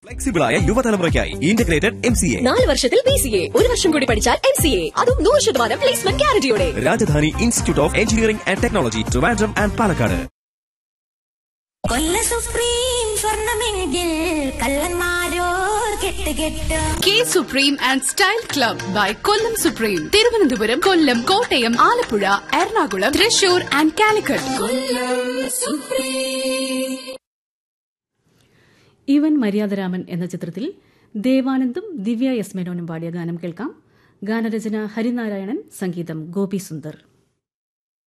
ഫ്ലെക്സിബിളായ യുവതലമുറയ്ക്കായി integrated M C A നാല് വർഷത്തിൽ ബി സി എ ഒരു വർഷം കൂടി പഠിച്ചാൽ എം സി എ അതും നൂറ് ശതമാനം പ്ലേസ്മെന്റ് ഗ്യാരണ്ടിയോടെ Rajadhani institute of engineering and technology Trivandrum and Palakkad കൊല്ല സുപ്രീം സ്വർണമെങ്കിൽ കള്ളന്മാരോർ കെട്ട് കെട്ട് K supreme and style club by Kollam supreme Thiruvananthapuram Kollam Kottayam Alappuzha Ernakulam Thrissur and Calicut ഇവൻ മര്യാദരാമൻ എന്ന ചിത്രത്തിൽ ദേവാനന്ദും ദിവ്യ എസ് മേനോനും പാടിയ ഗാനം കേൾക്കാം ഗാനരചന ഹരിനാരായണൻ സംഗീതം ഗോപി സുന്ദർ